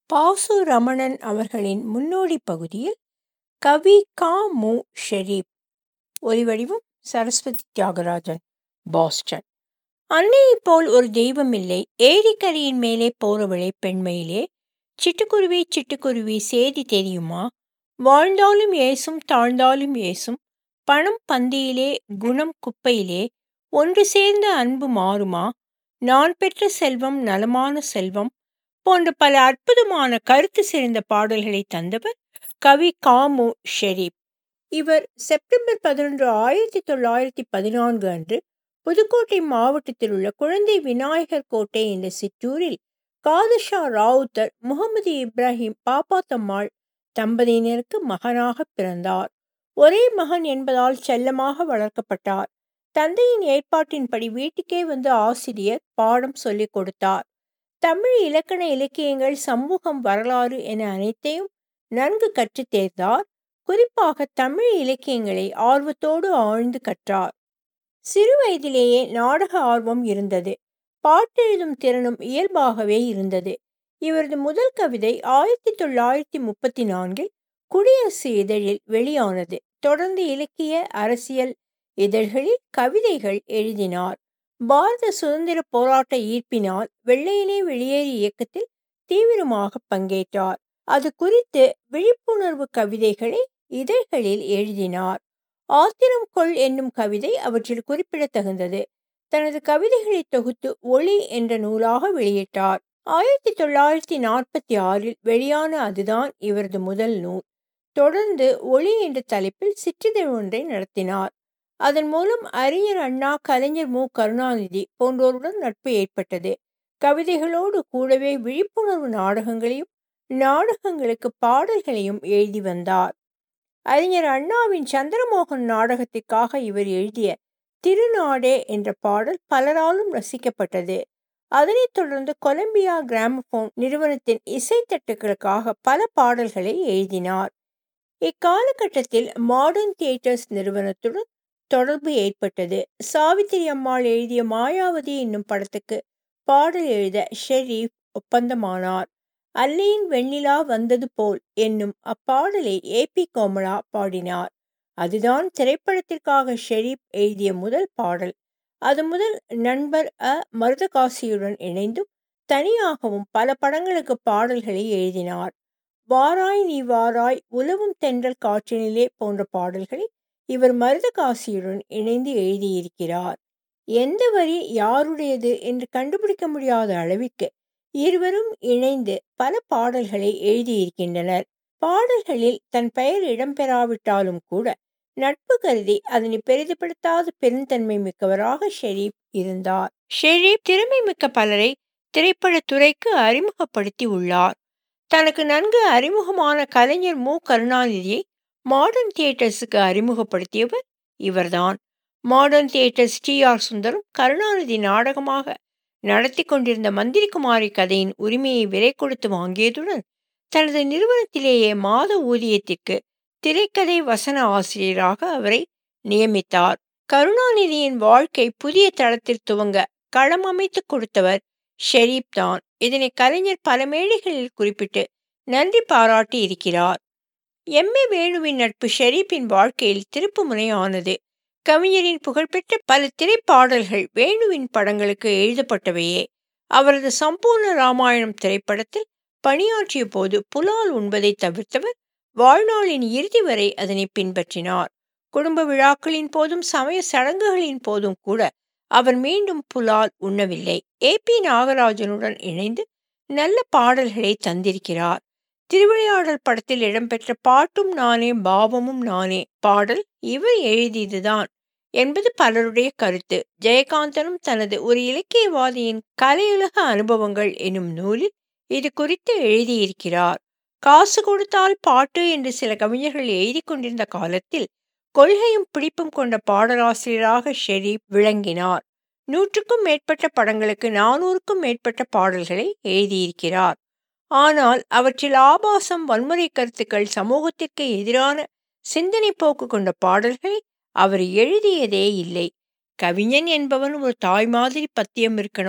பாசு ரமணன் அவர்களின் முன்னோடி பகுதியில் கவி கா மு ஷெரீப் ஒலிவடிவம் சரஸ்வதி தியாகராஜன் பாஸ்டன் அன்னையைப் போல் ஒரு தெய்வம் இல்லை ஏரிக்கரையின் மேலே போறவளே பெண்மையிலே சிட்டுக்குருவி சிட்டுக்குருவி சேதி தெரியுமா வாழ்ந்தாலும் ஏசும் தாழ்ந்தாலும் ஏசும் பணம் பந்தியிலே குணம் குப்பையிலே ஒன்று சேர்ந்த அன்பு மாறுமா நான் பெற்ற செல்வம் நலமான செல்வம் போன்ற பல அற்புதமான கருத்து சிறந்த பாடல்களை தந்தவர் கவி காமு ஷெரீப் இவர் செப்டம்பர் பதினொன்று ஆயிரத்தி தொள்ளாயிரத்தி பதினான்கு அன்று புதுக்கோட்டை மாவட்டத்தில் உள்ள குழந்தை விநாயகர் கோட்டை என்ற சிற்றூரில் காதஷா ராவுத்தர் முகமது இப்ராஹிம் பாப்பாத்தம்மாள் தம்பதியினருக்கு மகனாக பிறந்தார் ஒரே மகன் என்பதால் செல்லமாக வளர்க்கப்பட்டார் தந்தையின் ஏற்பாட்டின்படி வீட்டுக்கே வந்து ஆசிரியர் பாடம் சொல்லிக் கொடுத்தார் தமிழ் இலக்கண இலக்கியங்கள் சமூகம் வரலாறு என அனைத்தையும் நன்கு கற்றுத் தேர்ந்தார் குறிப்பாக தமிழ் இலக்கியங்களை ஆர்வத்தோடு ஆழ்ந்து கற்றார் சிறு வயதிலேயே நாடக ஆர்வம் இருந்தது பாட்டெழுதும் திறனும் இயல்பாகவே இருந்தது இவரது முதல் கவிதை ஆயிரத்தி தொள்ளாயிரத்தி முப்பத்தி நான்கில் குடியரசு இதழில் வெளியானது தொடர்ந்து இலக்கிய அரசியல் இதழ்களில் கவிதைகள் எழுதினார் பாரத சுதந்திர போராட்ட ஈர்ப்பினால் வெள்ளையனே வெளியேறு இயக்கத்தில் தீவிரமாக பங்கேற்றார் அது குறித்து விழிப்புணர்வு கவிதைகளை இதழ்களில் எழுதினார் ஆத்திரம் கொள் என்னும் கவிதை அவற்றில் குறிப்பிடத்தகுந்தது தனது கவிதைகளை தொகுத்து ஒளி என்ற நூலாக வெளியிட்டார் ஆயிரத்தி தொள்ளாயிரத்தி நாற்பத்தி ஆறில் வெளியான அதுதான் இவரது முதல் நூல் தொடர்ந்து ஒளி என்ற தலைப்பில் சிற்றிதழ் ஒன்றை நடத்தினார் அதன் மூலம் அறிஞர் அண்ணா கலைஞர் மு கருணாநிதி போன்றோருடன் நட்பு ஏற்பட்டது கவிதைகளோடு கூடவே விழிப்புணர்வு நாடகங்களையும் நாடகங்களுக்கு பாடல்களையும் எழுதி வந்தார் அறிஞர் அண்ணாவின் சந்திரமோகன் நாடகத்திற்காக இவர் எழுதிய திருநாடே என்ற பாடல் பலராலும் ரசிக்கப்பட்டது அதனைத் தொடர்ந்து கொலம்பியா கிராமபோன் நிறுவனத்தின் இசைத்தட்டுகளுக்காக பல பாடல்களை எழுதினார் இக்காலகட்டத்தில் மாடர்ன் தியேட்டர்ஸ் நிறுவனத்துடன் தொடர்பு ஏற்பட்டது சாவித்திரி அம்மாள் எழுதிய மாயாவதி என்னும் படத்துக்கு பாடல் எழுத ஷெரீப் ஒப்பந்தமானார் அல்லியின் வெண்ணிலா வந்தது போல் என்னும் அப்பாடலை ஏ பி கோமலா பாடினார் அதுதான் திரைப்படத்திற்காக ஷெரீப் எழுதிய முதல் பாடல் அது முதல் நண்பர் அ மருதகாசியுடன் இணைந்தும் தனியாகவும் பல படங்களுக்கு பாடல்களை எழுதினார் வாராய் நீ வாராய் உலவும் தென்றல் காற்றினிலே போன்ற பாடல்களை இவர் மருதகாசியுடன் இணைந்து எழுதியிருக்கிறார் எந்த வரி யாருடையது என்று கண்டுபிடிக்க முடியாத அளவிற்கு இருவரும் இணைந்து பல பாடல்களை எழுதியிருக்கின்றனர் பாடல்களில் தன் பெயர் இடம்பெறாவிட்டாலும் கூட நட்பு கருதி அதனை பெரிதுபடுத்தாத பெருந்தன்மை மிக்கவராக ஷெரீப் இருந்தார் ஷெரீப் திறமை மிக்க பலரை திரைப்படத்துறைக்கு அறிமுகப்படுத்தி உள்ளார் தனக்கு நன்கு அறிமுகமான கலைஞர் மு கருணாநிதியை மாடர்ன் தியேட்டர்ஸுக்கு அறிமுகப்படுத்தியவர் இவர்தான் modern theatres T R Sundaram Karunanidhi நாடகமாக நடத்தி கொண்டிருந்த மந்திரிகுமாரி கதையின் உரிமையை விலை கொடுத்து வாங்கியதுடன் தனது நிறுவனத்திலேயே மாத ஊதியத்திற்கு திரைக்கதை வசன ஆசிரியராக அவரை நியமித்தார் கருணாநிதியின் வாழ்க்கை புதிய தளத்தில் துவங்க களம் அமைத்து கொடுத்தவர் ஷெரீப் தான் இதனை கலைஞர் பல மேடைகளில் குறிப்பிட்டு நன்றி பாராட்டி இருக்கிறார் எம் ஏ வேணுவின் நட்பு ஷெரீப்பின் வாழ்க்கையில் திருப்பு முனையானது கவிஞரின் புகழ்பெற்ற பல திரைப்பாடல்கள் வேணுவின் படங்களுக்கு எழுதப்பட்டவையே அவரது சம்பூர்ண ராமாயணம் திரைப்படத்தில் பணியாற்றிய போது புலால் உண்பதை தவிர்த்தவர் வாழ்நாளின் இறுதி வரை அதனை பின்பற்றினார் குடும்ப விழாக்களின் போதும் சமய சடங்குகளின் போதும் கூட அவர் மீண்டும் புலால் உண்ணவில்லை ஏ பி நாகராஜனுடன் இணைந்து நல்ல பாடல்களை தந்திருக்கிறார் திருவிளையாடல் படத்தில் இடம்பெற்ற பாட்டும் நானே பாவமும் நானே பாடல் இவர் எழுதியதுதான் என்பது பலருடைய கருத்து ஜெயகாந்தனும் தனது ஒரு இலக்கியவாதியின் கலையுலக அனுபவங்கள் எனும் நூலில் இது குறித்து எழுதியிருக்கிறார் காசு கொடுத்தால் பாட்டு என்று சில கவிஞர்கள் எழுதி கொண்டிருந்த காலத்தில் கொள்கையும் பிடிப்பும் கொண்ட பாடலாசிரியராக ஷெரீப் விளங்கினார் நூற்றுக்கும் மேற்பட்ட படங்களுக்கு நானூறுக்கும் மேற்பட்ட பாடல்களை எழுதியிருக்கிறார் ஆனால் அவற்றில் ஆபாசம் வன்முறை கருத்துக்கள் சமூகத்திற்கு எதிரான சிந்தனை போக்கு கொண்ட பாடல்களை அவர் எழுதியதே இல்லை கவிஞன் என்பவன் ஒரு தாய் மாதிரி பத்தியம் இருக்கணும்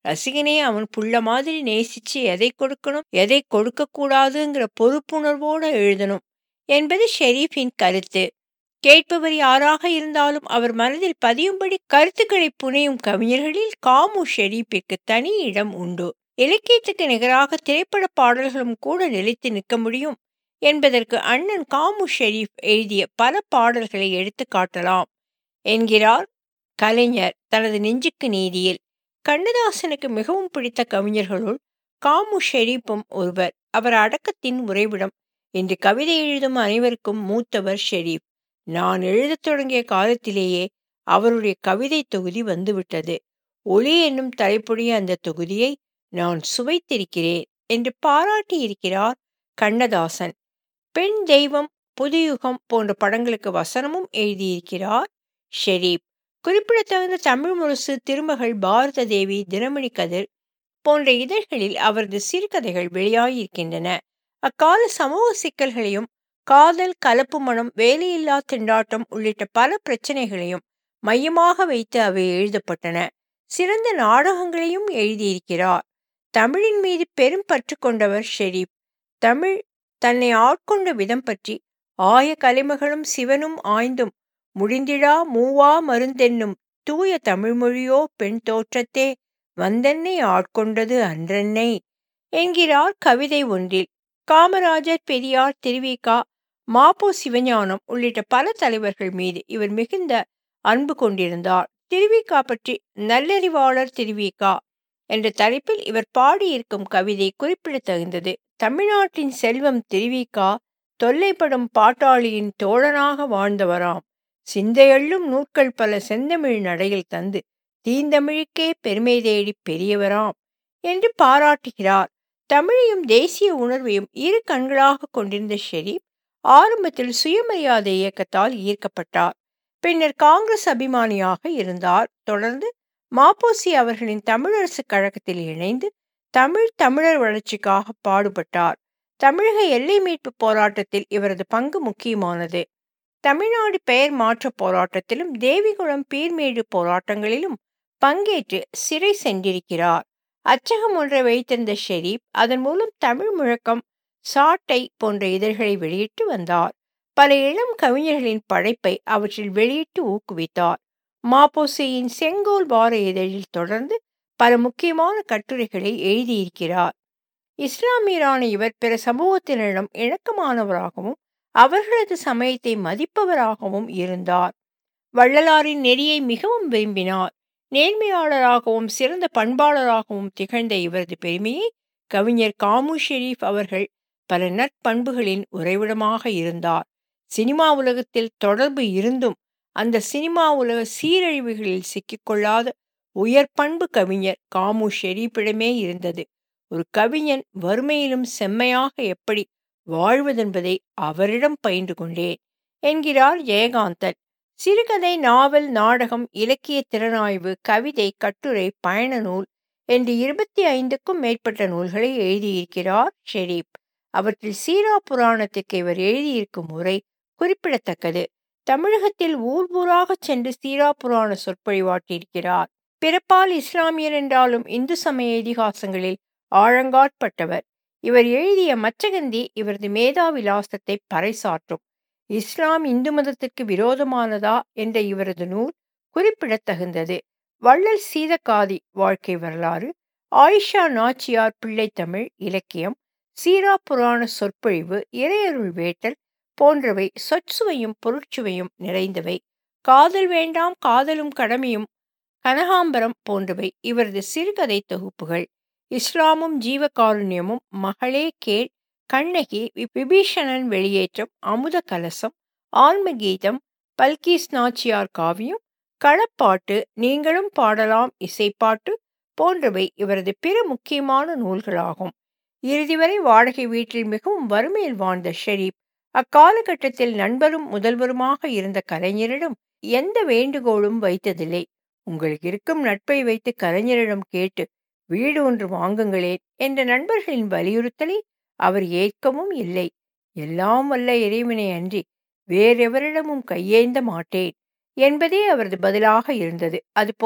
ரசிகனே அவன் புள்ள மாதிரி நேசிச்சு எதை கொடுக்கணும் எதை கொடுக்க கூடாதுங்கிற பொறுப்புணர்வோட எழுதணும் என்பது ஷெரீஃபின் கருத்து கேட்பவர் யாராக இருந்தாலும் அவர் மனதில் பதியும்படி கருத்துக்களை புனையும் கவிஞர்களில் காமு ஷெரீப்பிற்கு தனி இடம் உண்டு இலக்கியத்துக்கு நிகராக திரைப்பட பாடல்களும் கூட நிலைத்து நிற்க முடியும் என்பதற்கு அண்ணன் காமு ஷெரீப் எழுதிய பல பாடல்களை எடுத்து காட்டலாம் என்கிறார் கலைஞர் தனது நெஞ்சுக்கு நீதியில் கண்ணதாசனுக்கு மிகவும் பிடித்த கவிஞர்களுள் காமு ஷெரீப்பும் ஒருவர் அவர் அடக்கத்தின் உறைவிடம் என்று கவிதை எழுதும் அனைவருக்கும் மூத்தவர் ஷெரீப் நான் எழுதத் தொடங்கிய காலத்திலேயே அவருடைய கவிதை தொகுதி வந்துவிட்டது ஒளி என்னும் தலைப்புடைய அந்த தொகுதியை நான் சுவைத்திருக்கிறேன் என்று பாராட்டியிருக்கிறார் கண்ணதாசன் பெண் தெய்வம் புதுயுகம் போன்ற படங்களுக்கு வசனமும் எழுதியிருக்கிறார் ஷெரீப் குறிப்பிடத்தகுந்த தமிழ் முரசு திருமகள் பாரத தேவி தினமணி கதிர் போன்ற இதழ்களில் அவரது சிறுகதைகள் வெளியாகியிருக்கின்றன அக்கால சமூக சிக்கல்களையும் காதல் கலப்பு மனம் வேலையில்லா திண்டாட்டம் உள்ளிட்ட பல பிரச்சனைகளையும் மையமாக வைத்து அவை எழுதப்பட்டன சிறந்த நாடகங்களையும் எழுதியிருக்கிறார் தமிழின் மீது பெரும் பற்று கொண்டவர் ஷெரீப் தமிழ் தன்னை ஆட்கொண்ட விதம் பற்றி ஆய கலைமகளும் சிவனும் ஆய்ந்தும் முடிந்திடா மூவா மருந்தென்னும் தூய தமிழ்மொழியோ பெண் தோற்றத்தே வந்தென்னை ஆட்கொண்டது அன்றென்னை என்கிறார் கவிதை ஒன்றில் காமராஜர் பெரியார் திருவிகா மாப்போ சிவஞானம் உள்ளிட்ட பல தலைவர்கள் மீது இவர் மிகுந்த அன்பு கொண்டிருந்தார் திருவிகா பற்றி நல்லறிவாளர் திருவிகா என்ற தலைப்பில் இவர் பாடியிருக்கும் கவிதை குறிப்பிடத்தகுந்தது தமிழ்நாட்டின் செல்வம் திருவிகா தொல்லைப்படும் பாட்டாளியின் தோழனாக வாழ்ந்தவராம் சிந்தையள்ளும் நூற்கள் பல செந்தமிழ் நடையில் தந்து தீந்தமிழுக்கே பெருமை தேடி பெரியவராம் என்று பாராட்டுகிறார் தமிழையும் தேசிய உணர்வையும் இரு கண்களாக கொண்டிருந்த ஷெரீப் ஆரம்பத்தில் சுயமரியாதை இயக்கத்தால் ஈர்க்கப்பட்டார் பின்னர் காங்கிரஸ் அபிமானியாக இருந்தார் தொடர்ந்து மாப்போசி அவர்களின் தமிழரசு கழகத்தில் இணைந்து தமிழ் தமிழர் வளர்ச்சிக்காக பாடுபட்டார் தமிழக எல்லை மீட்பு போராட்டத்தில் இவரது பங்கு முக்கியமானது தமிழ்நாடு பெயர் மாற்ற போராட்டத்திலும் தேவிகுளம் பீர்மேடு போராட்டங்களிலும் பங்கேற்று சிறை சென்றிருக்கிறார் அச்சகம் ஒன்றை வைத்திருந்த ஷெரீப் அதன் மூலம் தமிழ் முழக்கம் சாட்டை போன்ற இதழ்களை வெளியிட்டு வந்தார் பல இளம் கவிஞர்களின் படைப்பை அவற்றில் வெளியிட்டு ஊக்குவித்தார் மாப்போசியின் செங்கோல் வார இதழில் தொடர்ந்து பல முக்கியமான கட்டுரைகளை எழுதியிருக்கிறார் இஸ்லாமியரான இவர் பிற சமூகத்தினரிடம் இணக்கமானவராகவும் அவர்களது சமயத்தை மதிப்பவராகவும் இருந்தார் வள்ளலாரின் நெறியை மிகவும் விரும்பினார் நேர்மையாளராகவும் சிறந்த பண்பாளராகவும் திகழ்ந்த இவரது பெருமையை கவிஞர் காமு ஷெரீப் அவர்கள் பல நற்பண்புகளின் உறைவிடமாக இருந்தார் சினிமா உலகத்தில் தொடர்பு இருந்தும் அந்த சினிமா உலக சீரழிவுகளில் சிக்கிக்கொள்ளாத உயர் பண்பு கவிஞர் காமு ஷெரீப்பிடமே இருந்தது ஒரு கவிஞன் வறுமையிலும் செம்மையாக எப்படி வாழ்வதென்பதை அவரிடம் பயின்று கொண்டேன் என்கிறார் ஜெயகாந்தன் சிறுகதை நாவல் நாடகம் இலக்கிய திறனாய்வு கவிதை கட்டுரை பயண நூல் என்று இருபத்தி ஐந்துக்கும் மேற்பட்ட நூல்களை எழுதியிருக்கிறார் ஷெரீப் அவற்றில் சீரா புராணத்துக்கு இவர் எழுதியிருக்கும் முறை குறிப்பிடத்தக்கது தமிழகத்தில் ஊர் ஊராகச் சென்று சீரா புராண சொற்பொழிவாட்டியிருக்கிறார் பிறப்பால் இஸ்லாமியர் என்றாலும் இந்து சமய இதிகாசங்களில் ஆழங்காட்பட்டவர் இவர் எழுதிய மச்சகந்தி இவரது மேதா விலாசத்தை பறைசாற்றும் இஸ்லாம் இந்து மதத்திற்கு விரோதமானதா என்ற இவரது நூல் குறிப்பிடத்தகுந்தது வள்ளல் சீதக்காதி வாழ்க்கை வரலாறு ஆயிஷா நாச்சியார் பிள்ளைத்தமிழ் இலக்கியம் சீரா புராண சொற்பொழிவு இறையருள் வேட்டல் போன்றவை சொற்சுவையும் பொருட்சுவையும் நிறைந்தவை காதல் வேண்டாம் காதலும் கடமையும் கனகாம்பரம் போன்றவை இவரது சிறுகதை தொகுப்புகள் இஸ்லாமும் ஜீவகாருண்யமும் மகளே கேள் கண்ணகி விபீஷணன் வெளியேற்றம் அமுத கலசம் ஆன்ம கீதம் பல்கீஸ் நாச்சியார் காவியம் களப்பாட்டு நீங்களும் பாடலாம் இசைப்பாட்டு போன்றவை இவரது பிற முக்கியமான நூல்களாகும் இறுதி வரை வாடகை வீட்டில் மிகவும் வறுமையில் வாழ்ந்த ஷெரீப் அக்காலகட்டத்தில் நண்பரும் முதல்வருமாக இருந்த கலைஞரிடம் எந்த வேண்டுகோளும் வைத்ததில்லை உங்களுக்கு இருக்கும் நட்பை வைத்து கலைஞரிடம் கேட்டு வீடு ஒன்று வாங்குங்களேன் என்ற நண்பர்களின் வலியுறுத்தலை அவர் ஏற்கவும் இல்லை எல்லாம் வல்ல இறைவனை அன்றி வேறெவரிடமும் கையேந்த மாட்டேன் என்பதே அவரது பதிலாக இருந்தது அதுபோல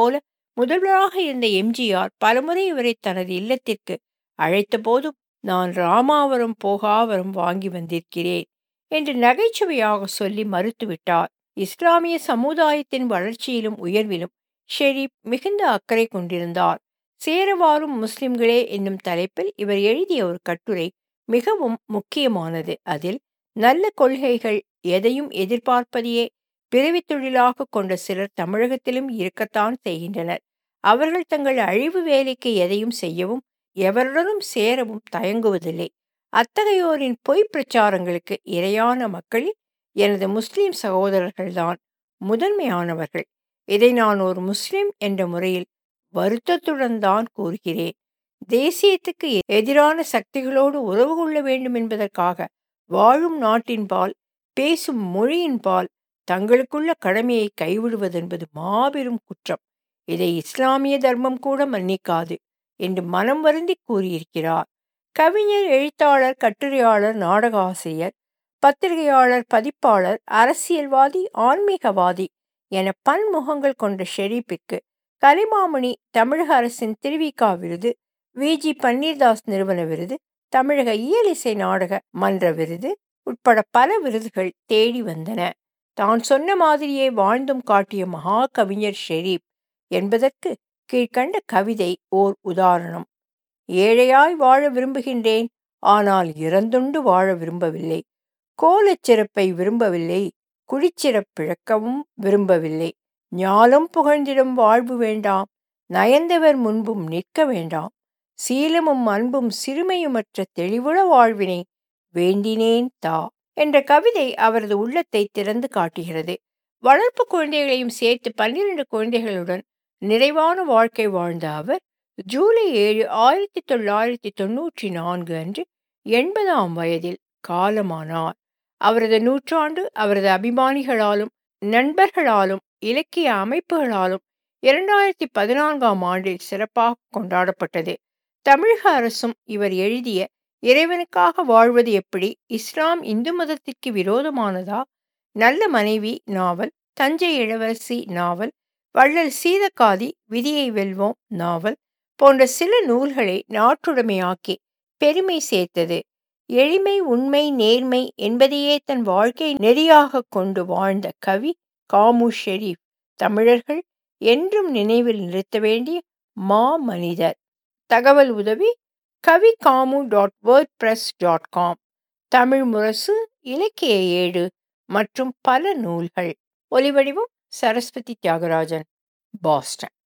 முதல்வராக இருந்த எம்ஜிஆர் பலமுறை இவரை தனது இல்லத்திற்கு அழைத்த போதும் நான் ராமாவரம் போகாவரம் வாங்கி வந்திருக்கிறேன் என்று நகைச்சுவையாக சொல்லி மறுத்துவிட்டார் இஸ்லாமிய சமுதாயத்தின் வளர்ச்சியிலும் உயர்விலும் ஷெரீப் மிகுந்த அக்கறை கொண்டிருந்தார் சேரவாரும் முஸ்லிம்களே என்னும் தலைப்பில் இவர் எழுதிய ஒரு கட்டுரை மிகவும் முக்கியமானது அதில் நல்ல கொள்கைகள் எதையும் எதிர்பார்ப்பதையே பிறவி தொழிலாக கொண்ட சிலர் தமிழகத்திலும் இருக்கத்தான் செய்கின்றனர் அவர்கள் தங்கள் அழிவு வேலைக்கு எதையும் செய்யவும் எவருடனும் சேரவும் தயங்குவதில்லை அத்தகையோரின் பொய் பிரச்சாரங்களுக்கு இரையான மக்களில் எனது முஸ்லிம் சகோதரர்கள்தான் முதன்மையானவர்கள் இதை நான் ஒரு முஸ்லிம் என்ற முறையில் வருத்தத்துடன் தான் கூறுகிறேன் தேசியத்துக்கு எதிரான சக்திகளோடு உறவு கொள்ள வேண்டும் என்பதற்காக வாழும் நாட்டின்பால் பேசும் மொழியின்பால் தங்களுக்குள்ள கடமையை கைவிடுவதென்பது மாபெரும் குற்றம் இதை இஸ்லாமிய தர்மம் கூட மன்னிக்காது என்று மனம் வருந்தி கூறியிருக்கிறார் கவிஞர் எழுத்தாளர் கட்டுரையாளர் நாடக ஆசிரியர் பத்திரிகையாளர் பதிப்பாளர் அரசியல்வாதி ஆன்மீகவாதி என பன்முகங்கள் கொண்ட ஷெரீப்பிற்கு கலிமாமணி தமிழக அரசின் திருவிகா விருது வி ஜி பன்னீர்தாஸ் நிறுவன விருது தமிழக இயலிசை நாடக மன்ற விருது உட்பட பல விருதுகள் தேடி வந்தன தான் சொன்ன மாதிரியே வாழ்ந்தும் காட்டிய மகா கவிஞர் ஷெரீப் என்பதற்கு கீழ்கண்ட கவிதை ஓர் உதாரணம் ஏழையாய் வாழ விரும்புகின்றேன் ஆனால் இறந்துண்டு வாழ விரும்பவில்லை கோலச் சிறப்பை விரும்பவில்லை குடிச்சிறப்பிழக்கவும் விரும்பவில்லை ஞாலம் புகழ்ந்திடும் வாழ்வு வேண்டாம் நயந்தவர் முன்பும் நிற்க வேண்டாம் சீலமும் அன்பும் சிறுமையுமற்ற தெளிவுள வாழ்வினை வேண்டினேன் தா என்ற கவிதை அவரது உள்ளத்தை திறந்து காட்டுகிறது வளர்ப்பு குழந்தைகளையும் சேர்த்து பன்னிரண்டு குழந்தைகளுடன் நிறைவான வாழ்க்கை வாழ்ந்த அவர் ஜூலை ஏழு ஆயிரத்தி தொள்ளாயிரத்தி தொன்னூற்றி நான்கு அன்று எண்பதாம் வயதில் காலமானார் அவரது நூற்றாண்டு அவரது அபிமானிகளாலும் நண்பர்களாலும் இலக்கிய அமைப்புகளாலும் இரண்டாயிரத்தி பதினான்காம் ஆண்டில் சிறப்பாக கொண்டாடப்பட்டது தமிழக அரசும் இவர் எழுதிய இறைவனுக்காக வாழ்வது எப்படி இஸ்லாம் இந்து மதத்திற்கு விரோதமானதா நல்ல மனைவி நாவல் தஞ்சை இளவரசி நாவல் வள்ளல் சீதக்காதி விதியை வெல்வோம் நாவல் போன்ற சில நூல்களை நாட்டுடைமையாக்கி பெருமை சேர்த்தது எளிமை உண்மை நேர்மை என்பதையே தன் வாழ்க்கை நெறியாக கொண்டு வாழ்ந்த கவி காமு ஷெரீப் தமிழர்கள் என்றும் நினைவில் நிறுத்த வேண்டிய மா மனிதர் தகவல் உதவி Kavi Kamu dot WordPress dot com Tamil Murasu இலக்கிய ஏடு மற்றும் பல நூல்கள் ஒலிவடிவம் சரஸ்வதி தியாகராஜன் பாஸ்டன்